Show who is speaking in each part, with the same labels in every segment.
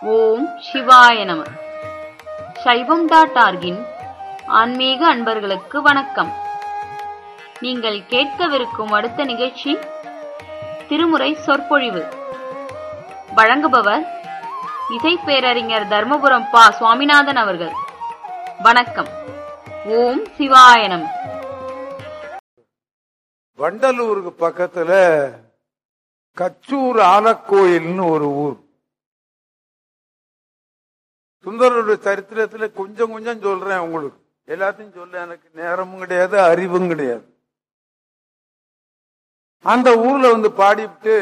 Speaker 1: ஓம் சிவாய நம சைவம் டாட் ஆர்கின் ஆன்மீக அன்பர்களுக்கு வணக்கம் நீங்கள் கேட்கவிருக்கும் அடுத்த நிகழ்ச்சி திருமுறை சொற்பொழிவு வழங்குபவர் இசை பேரறிஞர் தர்மபுரம் பா சுவாமிநாதன் அவர்கள் வணக்கம் ஓம் சிவாய நம
Speaker 2: வண்டலூருக்கு பக்கத்துல கச்சூர் ஆலக்கோயில்னு ஒரு ஊர் சுந்தரருடைய சரித்திரத்துல கொஞ்சம் கொஞ்சம் சொல்றேன் உங்களுக்கு எல்லாத்தையும் சொல்ல எனக்கு நேரமும் கிடையாது அறிவும் கிடையாது அந்த ஊர்ல வந்து பாடிவிட்டு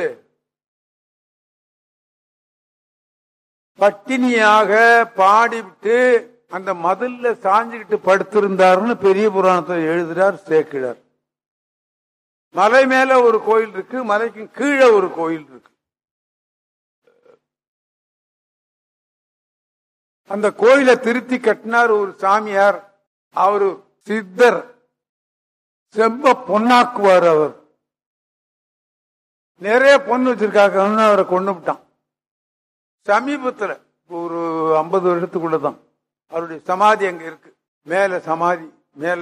Speaker 2: பட்டினியாக பாடிவிட்டு அந்த மதில்ல சாஞ்சுக்கிட்டு படுத்திருந்தாருன்னு பெரிய புராணத்தை எழுதுறார் சேக்கிழார் மலை மேல ஒரு கோயில் இருக்கு மலைக்கு கீழே ஒரு கோயில் இருக்கு அந்த கோயிலை திருத்தி கட்டினார் ஒரு சாமியார் அவரு சித்தர் செம்ப பொன்னாக்குவார் அவர் நிறைய பொண்ணு வச்சிருக்காங்கன்னு அவரை கொண்டு விட்டான் சமீபத்துல ஒரு ஐம்பது வருஷத்துக்குள்ளதான் அவருடைய சமாதி அங்க இருக்கு மேல சமாதி மேல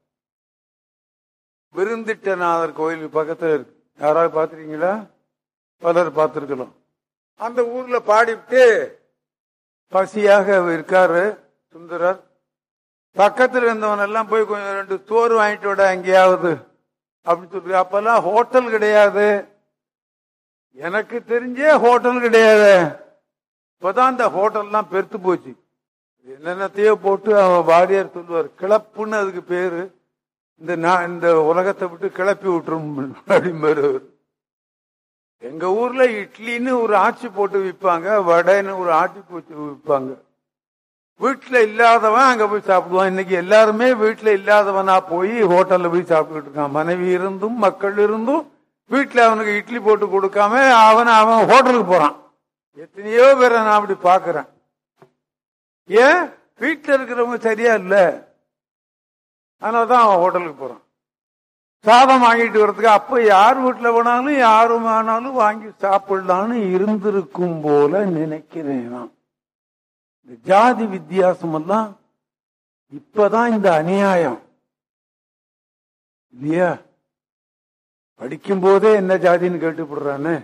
Speaker 2: விருந்திட்டநாதர் கோயில் பக்கத்துல இருக்கு யாராவது பாத்திருக்கீங்களா பலர் பார்த்திருக்கலாம் அந்த ஊர்ல பாடிவிட்டு பசியாக இருக்காரு சுந்தரர் பக்கத்துல இருந்தவன் எல்லாம் போய் கொஞ்சம் ரெண்டு சோறு வாங்கிட்டு விட எங்கேயாவது அப்படின்னு சொல்லி அப்பெல்லாம் ஹோட்டல் கிடையாது எனக்கு தெரிஞ்சே ஹோட்டல் கிடையாது இப்பதான் இந்த ஹோட்டல்லாம் பெருத்து போச்சு என்னென்னத்தையோ போட்டு அவன் வாரியார் சொல்லுவார் கிளப்புன்னு அதுக்கு பேரு இந்த நான் இந்த உலகத்தை விட்டு கிளப்பி விட்டுரும் அப்படிம்பாரு எங்க ஊர்ல இட்லின்னு ஒரு ஆட்சி போட்டு விற்பாங்க வடைன்னு ஒரு ஆட்சி போட்டு விற்பாங்க வீட்டுல இல்லாதவன் அங்க போய் சாப்பிடுவான் இன்னைக்கு எல்லாருமே வீட்டுல இல்லாதவனா போய் ஹோட்டல்ல போய் சாப்பிட்டுட்டு இருக்கான் மனைவி இருந்தும் மக்கள் இருந்தும் வீட்டுல அவனுக்கு இட்லி போட்டு கொடுக்காம அவன் அவன் ஹோட்டலுக்கு போறான் எத்தனையோ பேரை நான் அப்படி பாக்குறேன் ஏன் வீட்டுல இருக்கிறவங்க சரியா இல்லை அதனாலதான் அவன் ஹோட்டலுக்கு போறான் சாதம் வாங்கிட்டு வர்றதுக்கு அப்ப யார் வீட்டுல போனாலும் யாரும் ஆனாலும் வாங்கி சாப்பிடலான்னு இருந்திருக்கும் போல நினைக்கிறேன் நான் இந்த ஜாதி வித்தியாசம் எல்லாம் இப்பதான் இந்த அநியாயம் இல்லையா படிக்கும் போதே என்ன ஜாதின்னு கேட்டுப்படுறானே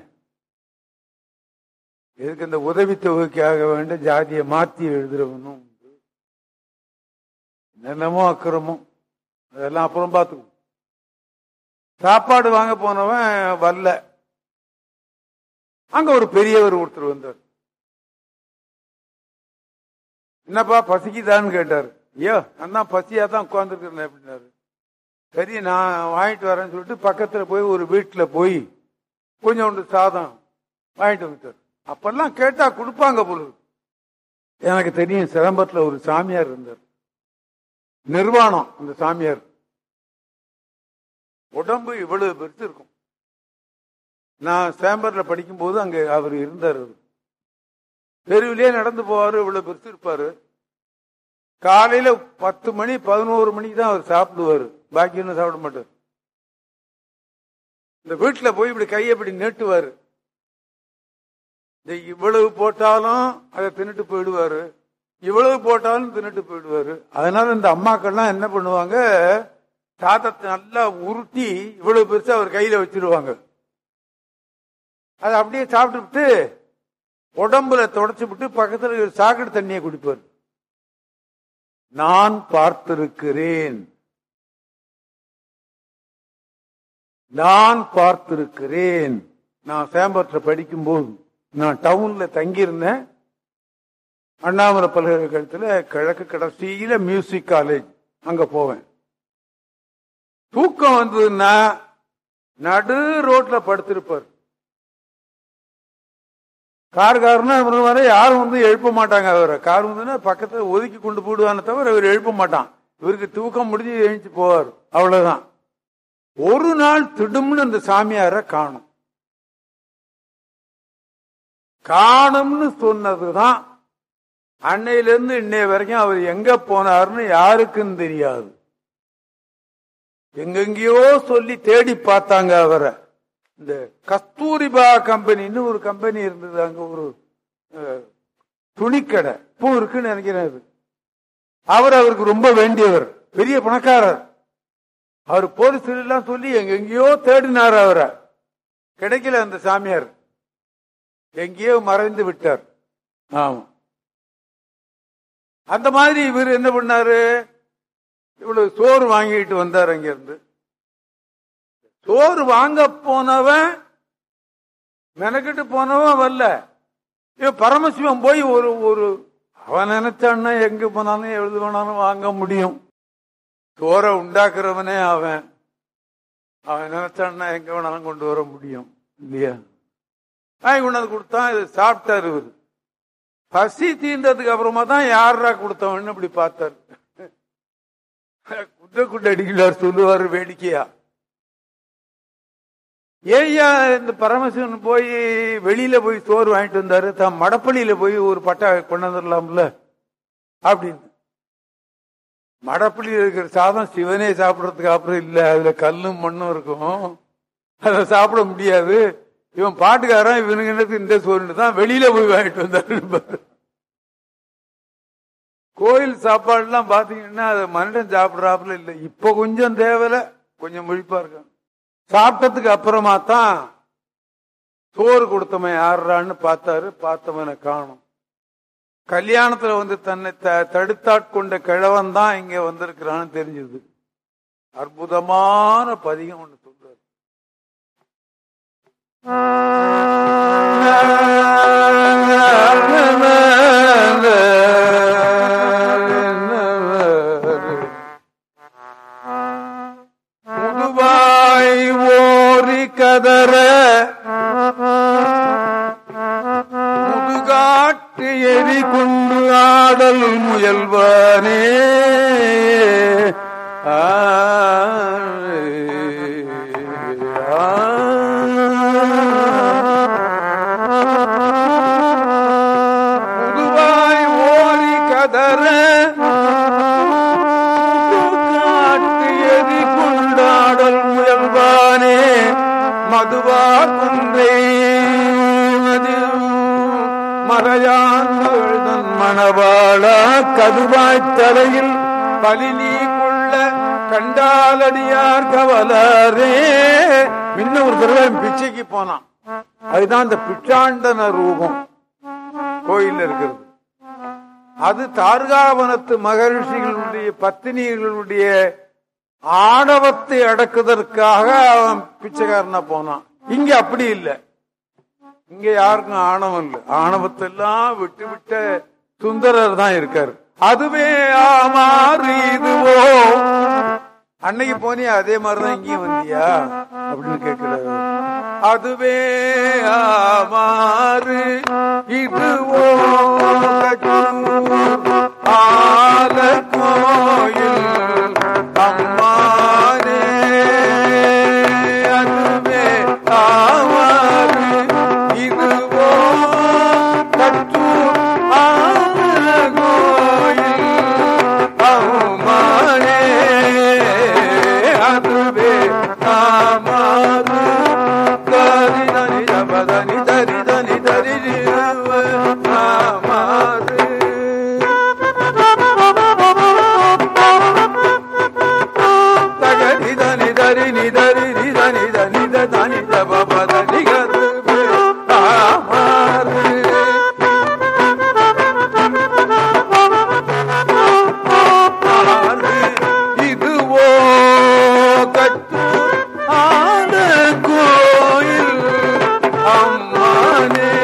Speaker 2: எதுக்கு இந்த உதவி தொகைக்காக வேண்ட ஜாதியை மாத்தி எழுதுறவனும் என்னென்னமோ அக்கிரமம் அதெல்லாம் அப்புறம் பார்த்துக்குவோம் சாப்பாடு வாங்க போனவன் வரல அங்க ஒரு பெரியவர் ஒருத்தர் வந்தார் என்னப்பா பசிக்குதான்னு கேட்டாரு ஐயோ நான் தான் பசியா தான் உட்காந்துருக்கிறேன் அப்படின்னாரு சரி நான் வாங்கிட்டு வரேன்னு சொல்லிட்டு பக்கத்துல போய் ஒரு வீட்டுல போய் கொஞ்சோண்டு சாதம் வாங்கிட்டு வந்துட்டார் அப்பெல்லாம் கேட்டா கொடுப்பாங்க போல எனக்கு தெரியும் சிதம்பரத்துல ஒரு சாமியார் இருந்தார் நிர்வாணம் அந்த சாமியார் உடம்பு இவ்வளவு பெருசு இருக்கும் நான் சேம்பர்ல படிக்கும் போது அங்க அவர் இருந்தார் தெருவிலே நடந்து போவாரு இவ்வளவு பெருசு இருப்பாரு காலையில பத்து மணி பதினோரு மணிக்கு தான் அவர் சாப்பிடுவாரு பாக்கி ஒன்றும் சாப்பிட மாட்டார் இந்த வீட்டுல போய் இப்படி கையை இப்படி நீட்டுவாரு இந்த இவ்வளவு போட்டாலும் அதை தின்னுட்டு போயிடுவாரு இவ்வளவு போட்டாலும் தின்னுட்டு போயிடுவாரு அதனால இந்த அம்மாக்கள்லாம் என்ன பண்ணுவாங்க சாதத்தை நல்லா உருட்டி இவ்வளவு பெருசா அவர் கையில வச்சிருவாங்க அதை அப்படியே சாப்பிட்டு உடம்புல தொடச்சு விட்டு பக்கத்துல சாக்கடை தண்ணியை குடிப்பார் நான் பார்த்திருக்கிறேன் நான் பார்த்திருக்கிறேன் நான் சேம்பரத்தில் படிக்கும் போது நான் டவுன்ல தங்கியிருந்தேன் அண்ணாமலை பல்கலைக்கழகத்துல கிழக்கு கடைசியில மியூசிக் காலேஜ் அங்க போவேன் தூக்கம் வந்ததுன்னா நடு ரோட்ல படுத்திருப்பார் கார் காருன்னா வர யாரும் வந்து எழுப்ப மாட்டாங்க அவரை கார் வந்துன்னா பக்கத்துல ஒதுக்கி கொண்டு போடுவானே தவிர அவர் எழுப்ப மாட்டான் இவருக்கு தூக்கம் முடிஞ்சு எழுந்து போவார் அவ்வளவுதான் ஒரு நாள் திடும்னு அந்த சாமியார காணும் காணும்னு சொன்னதுதான் அன்னையிலிருந்து இன்னைய வரைக்கும் அவர் எங்க போனாருன்னு யாருக்கும் தெரியாது எங்கெங்கயோ சொல்லி தேடி பார்த்தாங்க அவரை இந்த கஸ்தூரிபா கம்பெனின்னு ஒரு கம்பெனி இருந்தது அங்க ஒரு அஹ், துணிக்கடை பூ இருக்குன்னு நினைக்கிறாரு அவர் அவருக்கு ரொம்ப வேண்டியவர் பெரிய பணக்காரர் அவர் போலீஸ் எல்லாம் சொல்லி எங்க எங்கேயோ தேடினார் அவரை கிடைக்கல அந்த சாமியார் எங்கேயோ மறைந்து விட்டார் ஆமா அந்த மாதிரி இவர் என்ன பண்ணாரு இவ்வளவு சோறு வாங்கிட்டு வந்தார் அங்க இருந்து சோறு வாங்க போனவன் மெனக்கிட்டு போனவன் வரல இவன் பரமசிவன் போய் ஒரு ஒரு அவன் நினைச்சான்னா எங்க போனாலும் எழுது வேணாலும் வாங்க முடியும் சோறை உண்டாக்குறவனே அவன் அவன் நினைச்சான்னா எங்க வேணாலும் கொண்டு வர முடியும் இல்லையா வாங்கி கொண்டாந்து கொடுத்தான் இது சாப்பிட்டாரு இவரு பசி தீர்ந்ததுக்கு அப்புறமா தான் யாரா கொடுத்தவன்னு இப்படி பார்த்தாரு குட்ட குட்ட அடிக்கலார் சொல்லுவாரு வேடிக்கையா ஏய்யா இந்த பரமசிவன் போய் வெளியில போய் சோறு வாங்கிட்டு வந்தாரு தான் மடப்பள்ளியில போய் ஒரு பட்டா கொண்டு வந்துடலாம்ல அப்படின்னு மடப்பள்ளியில் இருக்கிற சாதம் சிவனே சாப்பிடறதுக்கு அப்புறம் இல்ல அதுல கல்லும் மண்ணும் இருக்கும் அதை சாப்பிட முடியாது இவன் பாட்டுக்காரன் இவனுக்கு என்னது இந்த சோறுன்னு தான் வெளியில போய் வாங்கிட்டு வந்தாரு கோயில் சாப்பாடு எல்லாம் பாத்தீங்கன்னா அது மனுஷன் சாப்பிடறாப்புல இல்ல இப்ப கொஞ்சம் தேவையில்ல கொஞ்சம் முழிப்பா இருக்கான் சாப்பிட்டதுக்கு அப்புறமா தான் சோறு கொடுத்தவன் யாருறான்னு பார்த்தாரு பார்த்தவனை காணும் கல்யாணத்துல வந்து தன்னை தடுத்தாட்கொண்ட கிழவன் தான் இங்க வந்திருக்கிறான்னு தெரிஞ்சது அற்புதமான பதிகம் ஒண்ணு சொல்றாரு முதுவாய் ஓரி கதற முதுகாட்டு எரி கொண்டு ஆடல் முயல்வானே ஆ, முதுவாய் ஓரி கதற காட்டு எரி கொண்டாடல் முயல்வானே மதுவா குன்றை மறையான் மணவாளா கதுவாய் தலையில் பலினி கொள்ள கண்டாலடியார் கவலரே முன்ன ஒரு தடவை பிச்சைக்கு போனான் அதுதான் இந்த பிச்சாண்டன ரூபம் கோயில் இருக்கிறது அது தார்காவனத்து மகரிஷிகளுடைய பத்தினிகளுடைய ஆணவத்தை அடக்குவதற்காக அவன் பிச்சைக்காரனா போனான் இங்க அப்படி இல்லை இங்க யாருக்கும் ஆணவம் இல்லை ஆணவத்தை எல்லாம் விட்டு விட்ட சுந்தரர் தான் இருக்காரு அதுவே ஆமாறு இதுவோ அன்னைக்கு போனியா அதே மாதிரிதான் இங்கேயும் வந்தியா அப்படின்னு கேட்கிறாரு அதுவே ஆமாறு இதுவோ ஆல கோயில் அம்மானே அதுவே ஆமாறு இதுவோ கற்றூர் ஆல கோயில் அம்மானே அதுவே ஆமாறு தரி தனி தபதனி தரி தனி தரி ஆமாறு தகரி தனி தரி நிதரி நிதனி தனி தனி தபத நிகது ஆமாறு ஆறு இதுவோ கட்டூர் ஆன கோயில் அம்மானே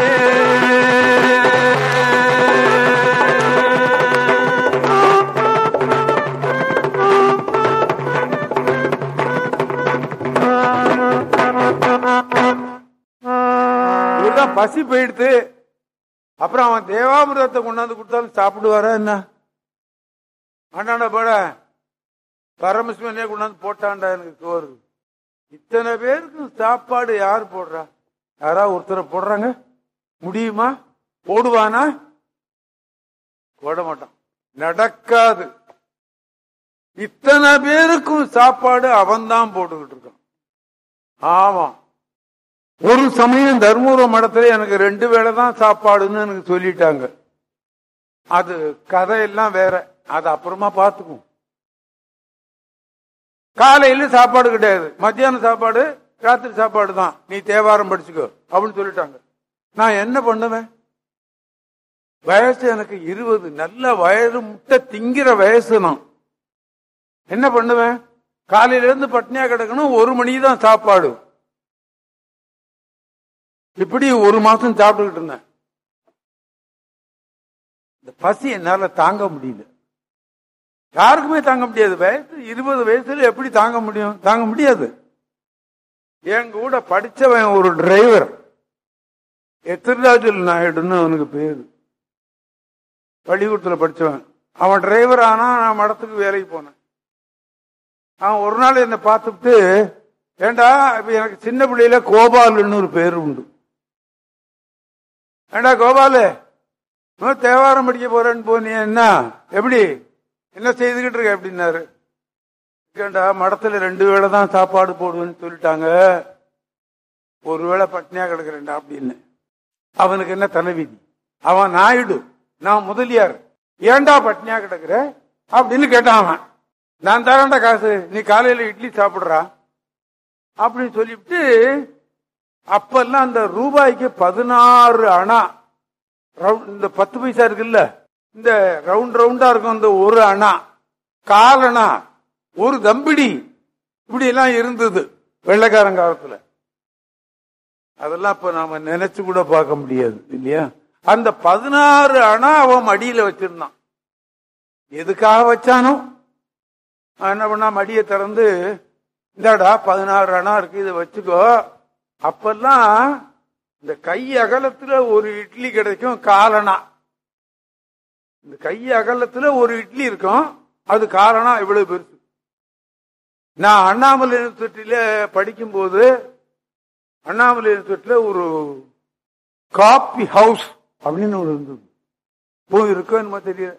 Speaker 2: இவர்தான் பசி போயிடுத்து அப்புறம் அவன் தேவாமிரதத்தை கொண்டாந்து கொடுத்தாலும் சாப்பிடுவாரா என்ன ஆண்டாண்டா போட பரமசிவனே கொண்டாந்து போட்டாண்டா எனக்கு சோறு இத்தனை பேருக்கு சாப்பாடு யார் போடுறா யாராவது ஒருத்தரை போடுறாங்க முடியுமா போடுவானா போட மாட்டான் நடக்காது இத்தனை பேருக்கும் சாப்பாடு அவன்தான் போட்டுக்கிட்டு இருக்கான் ஆமா ஒரு சமயம் தர்மபுரம் மடத்துல எனக்கு ரெண்டு வேளை தான் சாப்பாடுன்னு எனக்கு சொல்லிட்டாங்க அது கதையெல்லாம் வேற அது அப்புறமா பார்த்துக்குவோம் காலையில சாப்பாடு கிடையாது மத்தியானம் சாப்பாடு ராத்திரி சாப்பாடு தான் நீ தேவாரம் படிச்சுக்கோ அப்படின்னு சொல்லிட்டாங்க நான் என்ன பண்ணுவேன் வயசு எனக்கு இருபது நல்ல வயது முட்டை திங்கிற வயசு நான் என்ன பண்ணுவேன் காலையில இருந்து பட்னியா கிடக்கணும் ஒரு மணிக்கு தான் சாப்பாடு இப்படி ஒரு மாசம் சாப்பிட்டுக்கிட்டு இருந்தேன் இந்த பசி என்னால தாங்க முடியல யாருக்குமே தாங்க முடியாது வயசு இருபது வயசுல எப்படி தாங்க முடியும் தாங்க முடியாது என் கூட படிச்சவன் ஒரு டிரைவர் எத்திரராஜல் நாயுடுன்னு அவனுக்கு பேரு பள்ளிக்கூடத்துல படிச்சவன் அவன் டிரைவர் ஆனா நான் மடத்துக்கு வேலைக்கு போனேன் அவன் ஒரு நாள் என்னை பார்த்துட்டு ஏண்டா இப்ப எனக்கு சின்ன பிள்ளையில கோபாலுன்னு ஒரு பேர் உண்டு ஏண்டா கோபாலு இன்னும் தேவாரம் படிக்க போறேன்னு போனிய என்ன எப்படி என்ன செய்துகிட்டு இருக்க அப்படின்னாரு ஏண்டா மடத்துல ரெண்டு வேளை தான் சாப்பாடு போடுவேன்னு சொல்லிட்டாங்க ஒரு வேளை பட்னியா கிடக்குறேன்டா அப்படின்னு அவனுக்கு என்ன தலைவிதி அவன் நாயுடு நான் முதலியார் ஏண்டா பட்னியா கிடக்குற அப்படின்னு கேட்டான் அவன் நான் தரேன்டா காசு நீ காலையில இட்லி சாப்பிடுறா அப்படின்னு சொல்லிவிட்டு அப்பெல்லாம் அந்த ரூபாய்க்கு பதினாறு அணா ரவுண்ட் இந்த பத்து பைசா இருக்குல்ல இந்த ரவுண்ட் ரவுண்டா இருக்கும் இந்த ஒரு அணா கால் அணா ஒரு தம்பிடி இப்படி எல்லாம் இருந்தது வெள்ளைக்காரன் காலத்துல அதெல்லாம் இப்ப நாம நினைச்சு கூட பார்க்க முடியாது இல்லையா அந்த பதினாறு அணா அவன் மடியில வச்சிருந்தான் எதுக்காக வச்சானோ அவன் என்ன பண்ணா மடியை திறந்து இந்தாடா பதினாறு அணா இருக்கு இதை வச்சுக்கோ அப்பெல்லாம் இந்த கை அகலத்துல ஒரு இட்லி கிடைக்கும் காலனா இந்த கை அகலத்துல ஒரு இட்லி இருக்கும் அது காலனா இவ்வளவு பெருசு நான் அண்ணாமலை யூனிவர்சிட்டியில படிக்கும்போது அண்ணாமலை யூனிவர்சிட்டியில ஒரு காப்பி ஹவுஸ் அப்படின்னு ஒரு இருந்தது போய் இருக்கோ என்னமோ தெரியல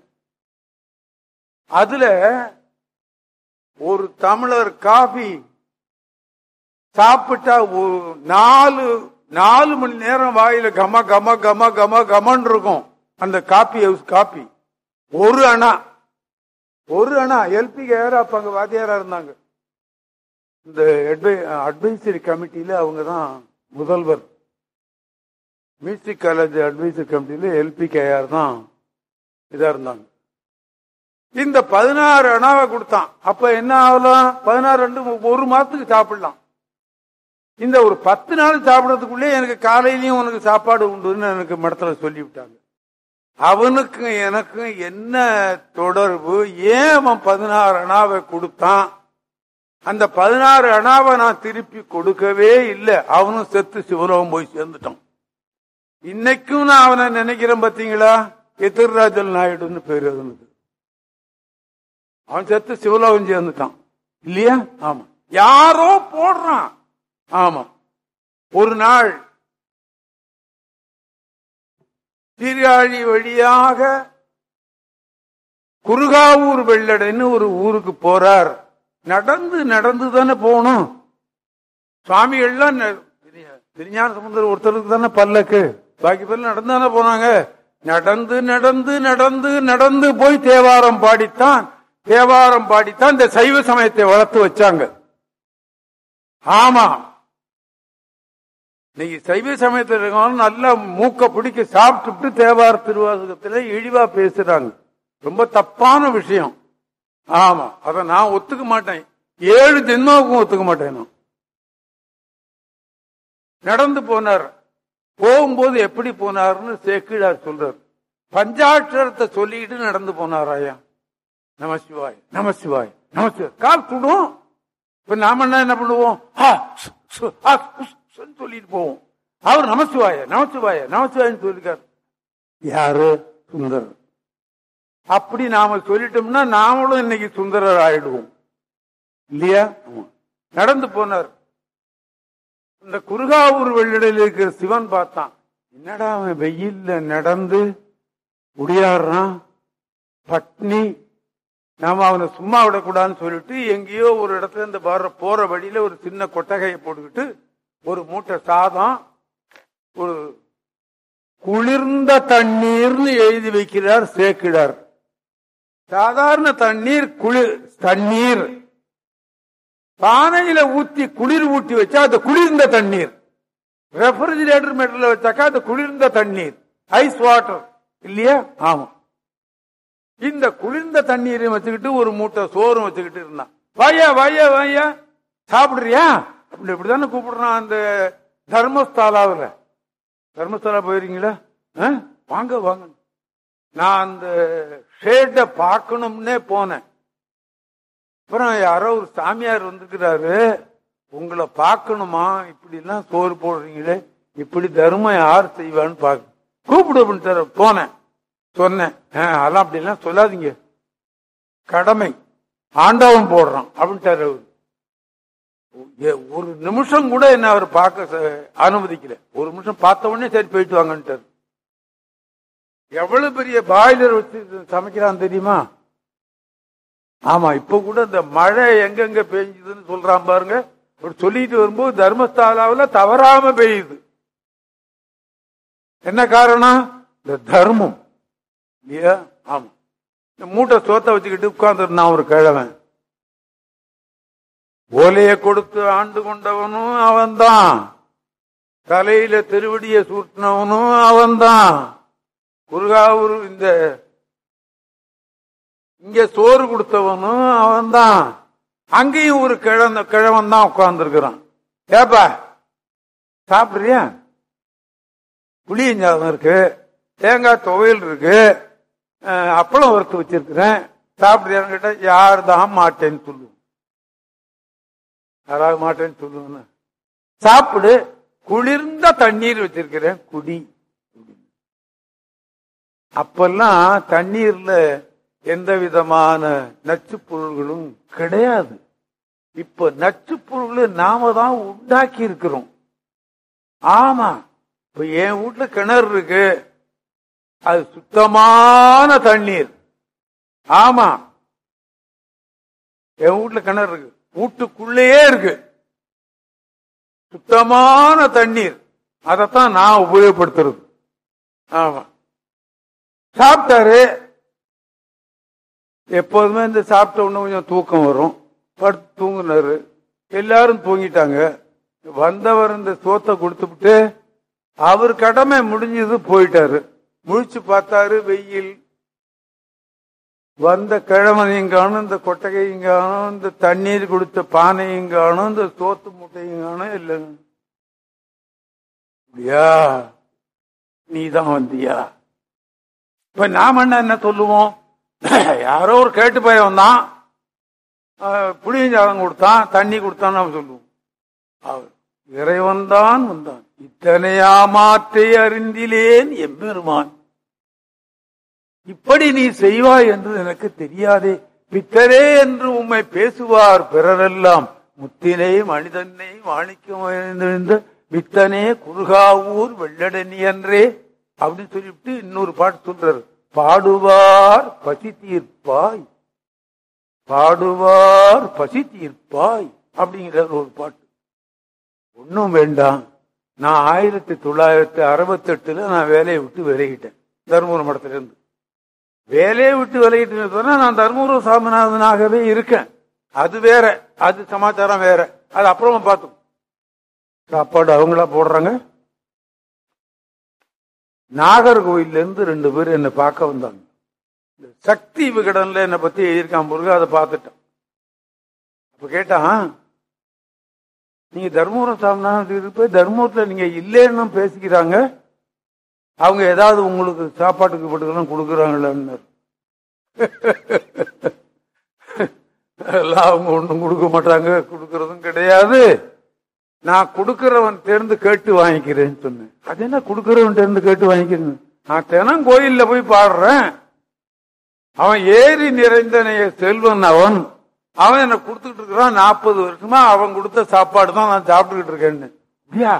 Speaker 2: அதுல ஒரு தமிழர் காபி சாப்பிட்டா ஒரு நாலு நாலு மணி நேரம் வாயில கம கம கம கம கமன் இருக்கும் அந்த காப்பி ஹவுஸ் காப்பி ஒரு அணா ஒரு அணா எல்பி கேர் அப்ப அங்க வாத்தியாரா இருந்தாங்க இந்த அட்வைசரி கமிட்டியில அவங்க தான் முதல்வர் மியூசிக் காலேஜ் அட்வைசரி கமிட்டியில எல்பி கேஆர் தான் இதா இருந்தாங்க இந்த பதினாறு அணாவை கொடுத்தான் அப்ப என்ன ஆகலாம் பதினாறு ரெண்டு ஒரு மாசத்துக்கு சாப்பிடலாம் இந்த ஒரு பத்து நாள் சாப்பிடறதுக்குள்ளே எனக்கு காலையிலயும் உனக்கு சாப்பாடு உண்டுன்னு எனக்கு மடத்துல சொல்லிவிட்டாங்க அவனுக்கும் எனக்கும் என்ன தொடர்பு ஏன் அவன் பதினாறு அணாவை கொடுத்தான் அந்த பதினாறு அணாவை நான் திருப்பி கொடுக்கவே இல்லை அவனும் செத்து சிவலோகம் போய் சேர்ந்துட்டான் இன்னைக்கும் நான் அவனை நினைக்கிறேன் பாத்தீங்களா எதிர்ராஜல் நாயுடுன்னு பேரு அவனுக்கு அவன் செத்து சிவலோகம் சேர்ந்துட்டான் இல்லையா ஆமா யாரோ போடுறான் ஆமா ஒரு நாள் சீர்காழி வழியாக குருகாவூர் வெள்ளடைன்னு ஒரு ஊருக்கு போறார் நடந்து நடந்து தானே போகணும் சுவாமிகள்லாம் திருஞான சமுந்தர் ஒருத்தருக்கு தானே பல்லக்கு பாக்கி பேர் நடந்து தானே போனாங்க நடந்து நடந்து நடந்து நடந்து போய் தேவாரம் பாடித்தான் தேவாரம் பாடித்தான் இந்த சைவ சமயத்தை வளர்த்து வச்சாங்க ஆமா இன்னைக்கு சைவ சமயத்தில் இருக்கவங்க நல்லா மூக்க பிடிக்க சாப்பிட்டுட்டு தேவார திருவாசகத்துல இழிவா பேசுறாங்க ரொம்ப தப்பான விஷயம் ஆமா அத நான் ஒத்துக்க மாட்டேன் ஏழு ஜென்மாவுக்கும் ஒத்துக்க மாட்டேன் நான் நடந்து போனார் போகும்போது எப்படி போனார்னு சேக்கிழார் சொல்றார் பஞ்சாட்சரத்தை சொல்லிட்டு நடந்து போனார் ஐயா நமசிவாய் நமசிவாய் நமசிவாய் கால் சுடும் இப்ப நாம என்ன என்ன பண்ணுவோம் ஆ, சு, சு, ஆ, சு, சுன்னு சொல்லிட்டு போவோம் அவர் நமசிவாய நமசிவாய நமசிவாயன்னு சொல்லிருக்காரு யாரு சுந்தரர் அப்படி நாம சொல்லிட்டோம்னா நாமளும் இன்னைக்கு சுந்தரர் ஆயிடுவோம் இல்லையா ஆமா. நடந்து போனார் இந்த குருகாவூர் வெள்ளிடையில் இருக்கிற சிவன் பார்த்தான் என்னடா அவன் வெயில்ல நடந்து முடியாடுறான் பட்னி நாம அவனை சும்மா விடக்கூடாதுன்னு சொல்லிட்டு எங்கேயோ ஒரு இடத்துல இந்த வர்ற போற வழியில ஒரு சின்ன கொட்டகையை போட்டுக்கிட்டு ஒரு மூட்டை சாதம் ஒரு குளிர்ந்த தண்ணீர்னு எழுதி வைக்கிறார் சேக்கிடார் சாதாரண தண்ணீர் குளிர் தண்ணீர் பானையில ஊத்தி குளிர் ஊட்டி வச்சா அது குளிர்ந்த தண்ணீர் ரெஃப்ரிஜிரேட்டர் மெட்டர்ல வச்சாக்கா அது குளிர்ந்த தண்ணீர் ஐஸ் வாட்டர் இல்லையா ஆமா இந்த குளிர்ந்த தண்ணீரையும் வச்சுக்கிட்டு ஒரு மூட்டை சோறும் வச்சுக்கிட்டு இருந்தான் வாயா வாயா வாயா சாப்பிடுறியா அப்படி இப்படிதானே கூப்பிடுறான் அந்த தர்மஸ்தாலாவில் தர்மஸ்தலா போயிருக்கீங்களா ஆ? வாங்க வாங்க நான் அந்த ஷேட பார்க்கணும்னே போனேன் அப்புறம் யாரோ ஒரு சாமியார் வந்துக்கிறாரு உங்களை பார்க்கணுமா இப்படி எல்லாம் சோறு போடுறீங்களே இப்படி தர்மம் யார் செய்வான்னு பாக்க கூப்பிடு அப்படின்ட்டாரு போனேன் சொன்னேன் "ஆ, அதெல்லாம் அப்படி எல்லாம் சொல்லாதீங்க கடமை ஆண்டவன் போடுறான் அப்படின்ட்டாரு அவரு ஏ- ஒரு நிமிஷம் கூட என்ன அவர் பார்க்க ச- அனுமதிக்கல ஒரு நிமிஷம் பார்த்த உடனே சரி போயிட்டு வாங்கன்ட்டாரு எவ்வளவு பெரிய பாய்லர் வச்சு இது சமைக்கிறான் தெரியுமா ஆமா இப்ப கூட இந்த மழை எங்கெங்க பெய்யுதுன்னு சொல்றான் பாருங்க ஒரு சொல்லிட்டு வரும்போது தர்மஸ்தாலாவில் தவறாம பெய்யுது என்ன காரணம் இந்த தர்மம் இல்லையா ஆமா இந்த மூட்டை சோத்தை வச்சுக்கிட்டு உட்கார்ந்துருந்தான் ஒரு கிழவன் ஓலைய கொடுத்து ஆண்டு கொண்டவனும் அவன்தான் தலையில திருவடியை சூட்டினவனும் அவன்தான் குருகாவூர் இந்த இங்க சோறு கொடுத்தவனும் அவன்தான் அங்கேயும் ஒரு கிழந்த கிழவன் தான் உட்கார்ந்துருக்கிறான் ஏப்பா சாப்பிடுறியா புளியஞ்சாதம் இருக்கு தேங்காய் துவையல் இருக்கு அஹ், அப்பளம் வறுத்து வச்சிருக்கிறேன் சாப்பிடுறியான்னு கேட்டா யார் தான் மாட்டேன்னு சொல்லுவோம் யாராவது மாட்டேன்னு சொல்லுவேன்னு சாப்பிடு குளிர்ந்த தண்ணீர் வச்சிருக்கிறேன் குடி அப்பெல்லாம் தண்ணீர்ல எந்த விதமான நச்சுப் பொருள்களும் கிடையாது இப்ப நச்சுப் பொருள் நாம தான் உண்டாக்கி இருக்கிறோம் ஆமா இப்ப என் வீட்டுல கிணறு இருக்கு அது சுத்தமான தண்ணீர் ஆமா என் வீட்டுல கிணறு இருக்கு வீட்டுக்குள்ளேயே இருக்கு சுத்தமான தண்ணீர் அதைத்தான் நான் உபயோகப்படுத்துறது ஆமா சாப்பிட்டாரு எப்போதுமே இந்த சாப்பிட்ட உடனே கொஞ்சம் தூக்கம் வரும் படுத்து தூங்குனாரு எல்லாரும் தூங்கிட்டாங்க வந்தவர் இந்த சோத்தை கொடுத்துவிட்டு அவர் கடமை முடிஞ்சது போயிட்டாரு முழிச்சு பார்த்தாரு வெயில் வந்த கிழவனையும் காணும் இந்த கொட்டகையும் காணும் இந்த தண்ணீர் கொடுத்த பானையும் காணும் இந்த சோத்து மூட்டையும் காணும் இல்லைங்க அப்படியா நீதான் வந்தியா இப்ப நாம என்ன என்ன சொல்லுவோம் யாரோ ஒரு கேட்டு பையன் தான் புளியஞ்சாதம் கொடுத்தான் தண்ணி கொடுத்தான்னு அவன் சொல்லுவோம் அவர் இறைவன் தான் வந்தான் இத்தனையா மாற்றை அறிந்திலேன் எம்பெருமான் இப்படி நீ செய்வாய் என்று எனக்கு தெரியாதே பித்தரே என்று உம்மை பேசுவார் பிறரெல்லாம் முத்தினை மனிதனை மாணிக்கம் வித்தனே குறுகாவூர் வெள்ளடனி என்றே அப்படின்னு சொல்லிவிட்டு இன்னொரு பாட்டு சொல்றாரு பாடுவார் பசி தீர்ப்பாய் பாடுவார் பசி தீர்ப்பாய் அப்படிங்கிற ஒரு பாட்டு ஒன்னும் வேண்டாம் நான் ஆயிரத்தி தொள்ளாயிரத்தி அறுபத்தி எட்டுல நான் வேலையை விட்டு விலகிட்டேன் தருமபுரம் மடத்துல இருந்து வேலையை விட்டு விலகிட்டு சொன்னா நான் தருமபுரம் சாமிநாதனாகவே இருக்கேன் அது வேற அது சமாச்சாரம் வேற அது அப்புறமா பார்த்தோம் சாப்பாடு அவங்களா போடுறாங்க நாகர்கோயில்ல இருந்து ரெண்டு பேர் என்னை பார்க்க வந்தாங்க இந்த சக்தி விகடன்ல என்னை பத்தி எழுதியிருக்கான் பொருள் அதை பார்த்துட்டேன் அப்ப கேட்டான் நீங்க தர்மபுரம் சாமிநாதன் இருப்ப தர்மபுரத்துல நீங்க இல்லைன்னு பேசிக்கிறாங்க அவங்க ஏதாவது உங்களுக்கு சாப்பாட்டுக்கு போட்டுக்கெல்லாம் கொடுக்குறாங்களான்னு எல்லாம் அவங்க ஒண்ணும் கொடுக்க மாட்டாங்க கொடுக்கறதும் கிடையாது நான் கொடுக்கறவன் தேர்ந்து கேட்டு வாங்கிக்கிறேன்னு சொன்னேன் அது என்ன கொடுக்கறவன் தேர்ந்து கேட்டு வாங்கிக்கிறேன் நான் தினம் கோயில்ல போய் பாடுறேன் அவன் ஏறி நிறைந்தனைய செல்வன் அவன் அவன் என்ன கொடுத்துட்டு இருக்கிறான் நாற்பது வருஷமா அவன் கொடுத்த சாப்பாடு தான் நான் சாப்பிட்டுக்கிட்டு இருக்கேன்னு அப்படியா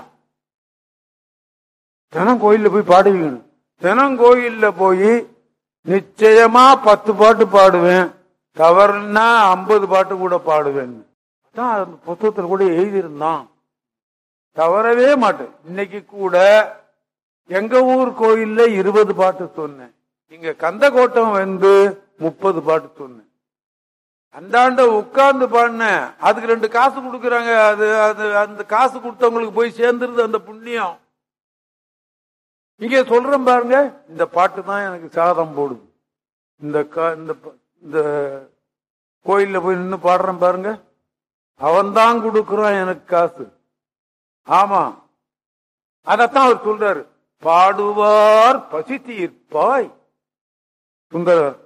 Speaker 2: தினம் கோயில்ல போய் பாடுவீங்க தினம் கோயில்ல போய் நிச்சயமா பத்து பாட்டு பாடுவேன் தவறுனா ஐம்பது பாட்டு கூட பாடுவேன் அதான் அந்த புத்தகத்துல கூட எழுதியிருந்தான் தவறவே மாட்டேன் இன்னைக்கு கூட எங்க ஊர் கோயில்ல இருபது பாட்டு சொன்னேன் இங்க கந்தகோட்டம் வந்து முப்பது பாட்டு சொன்னேன் அந்தாண்ட உட்கார்ந்து பாடினேன் அதுக்கு ரெண்டு காசு கொடுக்கறாங்க அது அது அந்த காசு கொடுத்தவங்களுக்கு போய் சேர்ந்துருது அந்த புண்ணியம் இங்க சொல்றேன் பாருங்க இந்த பாட்டு தான் எனக்கு சாதம் போடுது இந்த கா- இந்த ப- இந்த கோயில்ல போய் நின்று பாடுறேன் பாருங்க அவன்தான் கொடுக்கறான் எனக்கு காசு ஆமா அதத்தான் அவர் சொல்றாரு பாடுவார் பசி தீர்ப்பாய் சுந்தரர்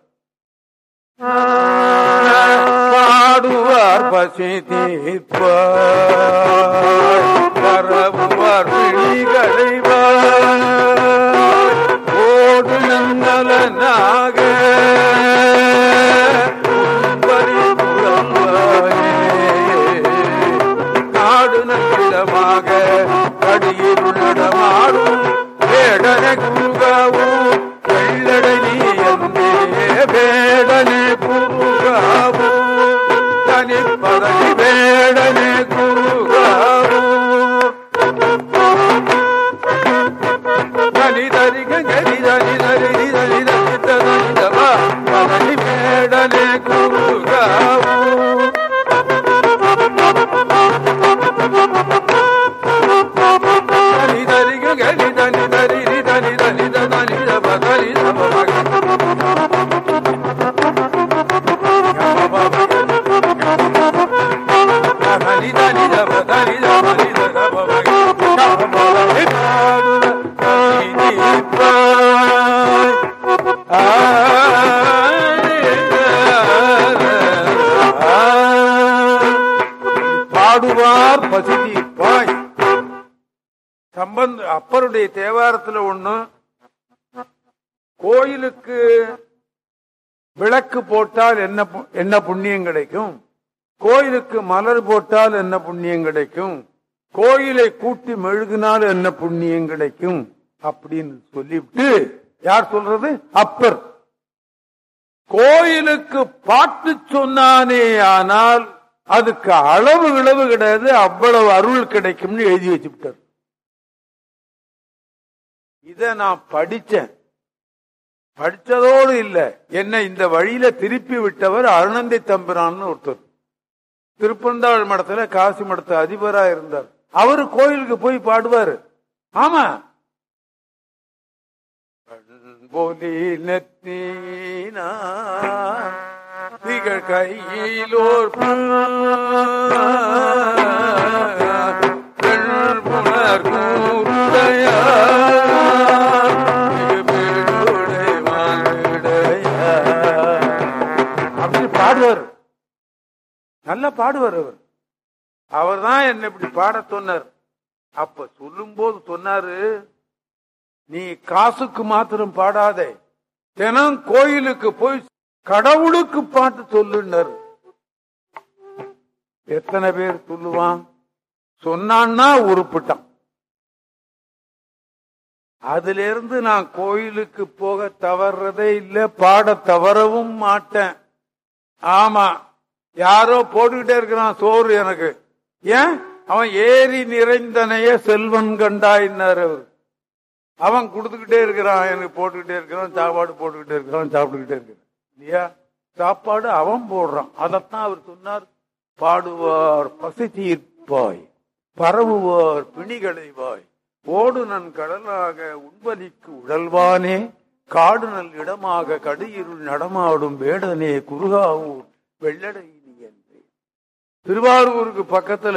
Speaker 2: பாடுவார் பசி தீர்ப்பாய் பரவுவார் விழிகளைவார் ஓடு நன்னலனாக நாடு நக்கிடமாக கடியில் நடமாடும் வேடனை குருகாவும் வெள்ளடனி என்றே வேடனை குருகாவும் தனிப்பதனி வேடனை குருகாவும் தனி தரிக கரி தனி தரி தனி தனி தனி தவா பதனி வேடனை குருகாவும் தனி தரிக கரி தனி தரி ரி தனி தனி தனி தவ தனி தவ மக தனி தனி தவ தனி தவ தனி தவ மக பாடுவார் பசி தீர்ப்பாய் சம்பந்த அப்பருடைய தேவாரத்துல ஒண்ணு கோயிலுக்கு விளக்கு போட்டால் என்ன பு- என்ன புண்ணியம் கிடைக்கும் கோயிலுக்கு மலர் போட்டால் என்ன புண்ணியம் கிடைக்கும் கோயிலை கூட்டி மெழுகினால் என்ன புண்ணியம் கிடைக்கும் அப்படின்னு சொல்லிவிட்டு யார் சொல்றது அப்பர் கோயிலுக்கு பாட்டு சொன்னானே ஆனால் அதுக்கு அளவு இளவு கிடையாது அவ்வளவு அருள் கிடைக்கும்னு எழுதி வச்சுட்டார் இத நான் படிச்சேன் படிச்சதோடு இல்ல என்ன இந்த வழியில திருப்பி விட்டவர் அருணந்தி தம்பிரான்னு ஒருத்தர் திருப்பந்தாள் மடத்துல காசி மடத்து அதிபரா இருந்தார் அவரு கோயிலுக்கு போய் பாடுவாரு ஆமா போலி நெத்தீனா திகழ் கையிலோர் புனர் கூருடையா அப்படின்னு பாடுவார் நல்லா பாடுவார் அவர் அவர் தான் என்ன இப்படி பாட சொன்னார் அப்ப சொல்லும் போது சொன்னாரு நீ காசுக்கு மாத்திரம் பாடாதே தினம் கோயிலுக்கு போய் கடவுளுக்கு பாட்டு சொல்லுனர் எத்தனை பேர் சொல்லுவான் சொன்னான்னா உருப்பிட்டான் அதுல இருந்து நான் கோயிலுக்கு போக தவறதே இல்ல பாட தவறவும் மாட்டேன் ஆமா யாரோ போட்டுக்கிட்டே இருக்கிறான் சோறு எனக்கு ஏன் அவன் ஏரி நிறைந்தனைய செல்வன் கண்டாயின்னாரு அவர் அவன் கொடுத்துக்கிட்டே இருக்கிறான் எனக்கு போட்டுக்கிட்டே இருக்கிறான் சாப்பாடு போட்டுக்கிட்டே இருக்கிறான் சாப்பிட்டுக்கிட்டே இருக்கிறான் இல்லையா சாப்பாடு அவன் போடுறான் அதைத்தான் அவர் சொன்னார் பாடுவார் பசி தீர்ப்பாய் பரவுவார் பிணிகளைவாய் ஓடு நன் கடலாக உண்பலிக்கு உடல்வானே காடு நல் இடமாக கடியிருள் நடமாடும் வேடனே குருகாவூர் வெள்ளடை நீ என்றே திருவாரூருக்கு பக்கத்துல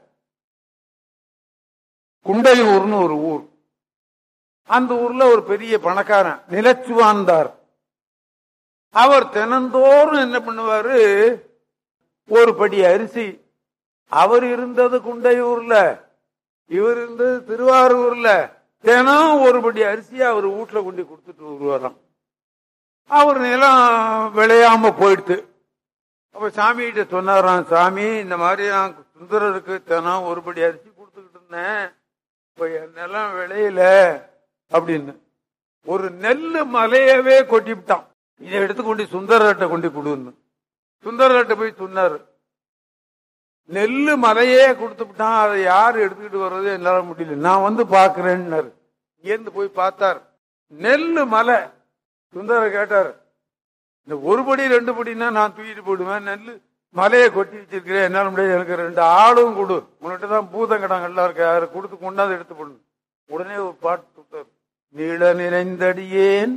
Speaker 2: குண்டையூர்னு ஒரு ஊர் அந்த ஊர்ல ஒரு பெரிய பணக்காரன் நிலச்சுவாந்தார் அவர் தினந்தோறும் என்ன பண்ணுவாரு ஒரு படி அரிசி அவர் இருந்தது குண்டையூர்ல இவர் இருந்தது திருவாரூர்ல தினம் ஒரு படி அரிசி அவர் வீட்டுல கொண்டு கொடுத்துட்டு வருவாராம் அவர் நிலம் விளையாம போயிடுத்து அப்ப சாமி கிட்ட சொன்னாராம் சாமி இந்த மாதிரி நான் சுந்தரருக்கு தினம் ஒரு படி அரிசி கொடுத்துக்கிட்டு இருந்தேன் இப்ப என் நிலம் விளையல அப்படின்னு ஒரு நெல்லு மலையவே கொட்டிவிட்டான் இதை எடுத்து கொண்டு சுந்தரர்கிட்ட கொண்டு கொடுன்னு சுந்தரர்கிட்ட போய் சொன்னாரு நெல்லு மலையே கொடுத்து விட்டான் அதை யார் எடுத்துக்கிட்டு வர்றது என்னால முடியல நான் வந்து பாக்குறேன்னாரு இங்கிருந்து போய் பார்த்தார் நெல்லு மலை சுந்தரர் கேட்டார் இந்த ஒரு படி ரெண்டு படின்னா நான் தூக்கிட்டு போயிடுவேன் நெல்லு மலையை கொட்டி வச்சிருக்கிறேன் என்னால முடியாது எனக்கு ரெண்டு ஆளும் கொடு உன்கிட்ட தான் பூதங்கடங்கள்லாம் இருக்கு யாரு கொடுத்து கொண்டாந்து எடுத்து போடணும் உடனே ஒரு பாட்டு சுட்டார் நீள நிறைந்தடியேன்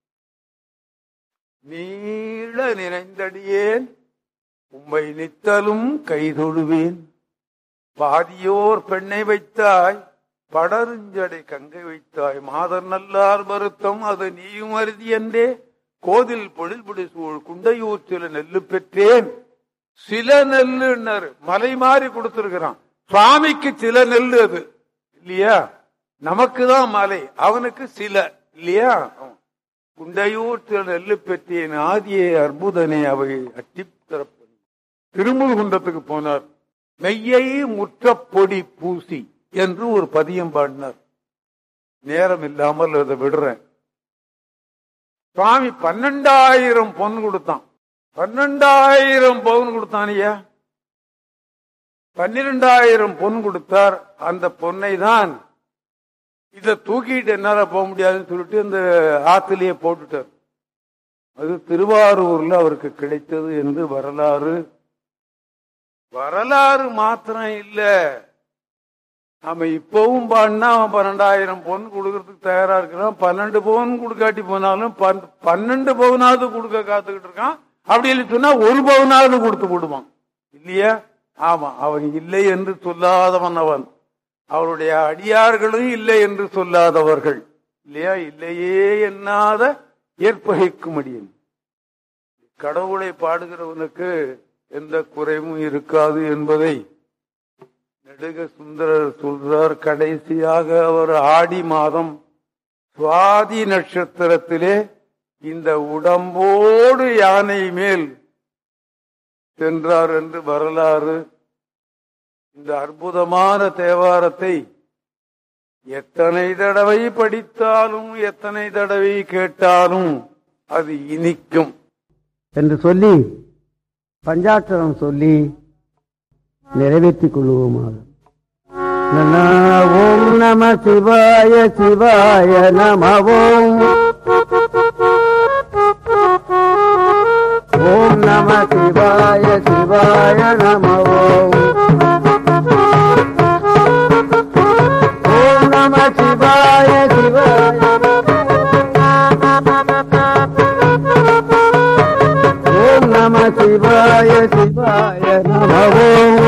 Speaker 2: நீள நிறைந்தடியேன் உம்மை நித்தலும் கைதொழுவேன் பாதியோர் பெண்ணை வைத்தாய் படருஞ்சடை கங்கை வைத்தாய் மாதர் நல்லார் வருத்தம் அது நீயும் அருதி என்றே கோதில் பொழில்புடி சூழ் குண்டையூர் சில நெல்லு பெற்றேன் சில நெல்லுன்னாரு மலை மாறி கொடுத்திருக்கிறான் சுவாமிக்கு சில நெல்லு அது இல்லையா நமக்கு தான் மலை அவனுக்கு சில இல்லையா குண்டையூர் சில நெல்லு பெற்றேன் ஆதியே அற்புதனே அவை அட்டி திறப்பு திருமுகுன்றத்துக்கு போனார் மெய்யை முற்ற பொடி பூசி என்று ஒரு பதியம் பாடினார் நேரம் இல்லாமல் அதை விடுறேன் சுவாமி பன்னெண்டாயிரம் பொன் கொடுத்தான் பன்னெண்டாயிரம் பவுன் கொடுத்தான் ஐயா பன்னிரெண்டாயிரம் பொன் கொடுத்தார் அந்த பொன்னை தான் இத தூக்கிட்டு என்னால போக முடியாதுன்னு சொல்லிட்டு இந்த ஆத்திலேயே போட்டுட்டார் அது திருவாரூர்ல அவருக்கு கிடைத்தது என்று வரலாறு வரலாறு மாத்திரம் இல்ல நாம இப்பவும் பாடினா அவன் பன்னெண்டாயிரம் பொன் கொடுக்கறதுக்கு தயாரா இருக்கிறான் பன்னெண்டு பவுன் கொடுக்காட்டி போனாலும் பன்னெண்டு பவுனாவது கொடுக்க காத்துக்கிட்டு இருக்கான் அப்படி இல்லை சொன்னா ஒரு பவுனாவது கொடுத்து விடுவான் இல்லையா ஆமா அவன் இல்லை என்று சொல்லாதவன் அவன் அவருடைய அடியார்களும் இல்லை என்று சொல்லாதவர்கள் இல்லையா இல்லையே என்னாத ஏற்பகைக்கும்படியும் கடவுளை பாடுகிறவனுக்கு எந்த குறைவும் இருக்காது என்பதை நெடுக சுந்தரர் சொல்றார் கடைசியாக அவர் ஆடி மாதம் சுவாதி நட்சத்திரத்திலே இந்த உடம்போடு யானை மேல் சென்றார் என்று வரலாறு இந்த அற்புதமான தேவாரத்தை எத்தனை தடவை படித்தாலும் எத்தனை தடவை கேட்டாலும் அது இனிக்கும்
Speaker 3: என்று சொல்லி பஞ்சாட்சரம் சொல்லி நிறைவேற்றிக் கொள்வோமாக நன்னா, ஓம் நம சிவாய சிவாய நம ஓம் ஓம் நம சிவாய சிவாய நம ஓம் ஓம் நம சிவாய சிவாய ஓம் நம சிவாய சிவாய நம ஓம்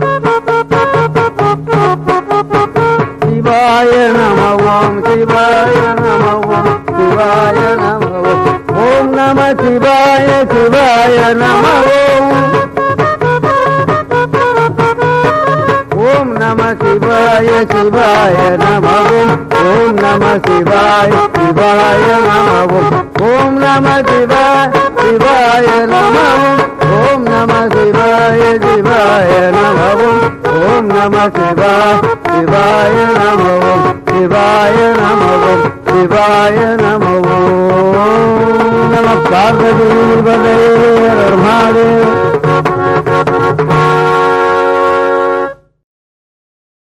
Speaker 3: சிவாய நம ஓம் சிவாய நம ஓம் சிவாய நம ஓம் ஓம் நம சிவாய சிவாய நம ஓம் ஓம் நம சிவாய சிவாய நம ஓம் ஓம் நம சிவாய சிவாய நம ஓம் ஓம் நம சிவாய சிவாய நம ஓம் ஓம் நம சிவாய சிவாய நம ஓம் ஓம் நம சிவாய சிவாய நம ஓம் சிவாய நம ஓம் சிவாய நம ஓம் நம பார்வதி பதே மகாதேவ்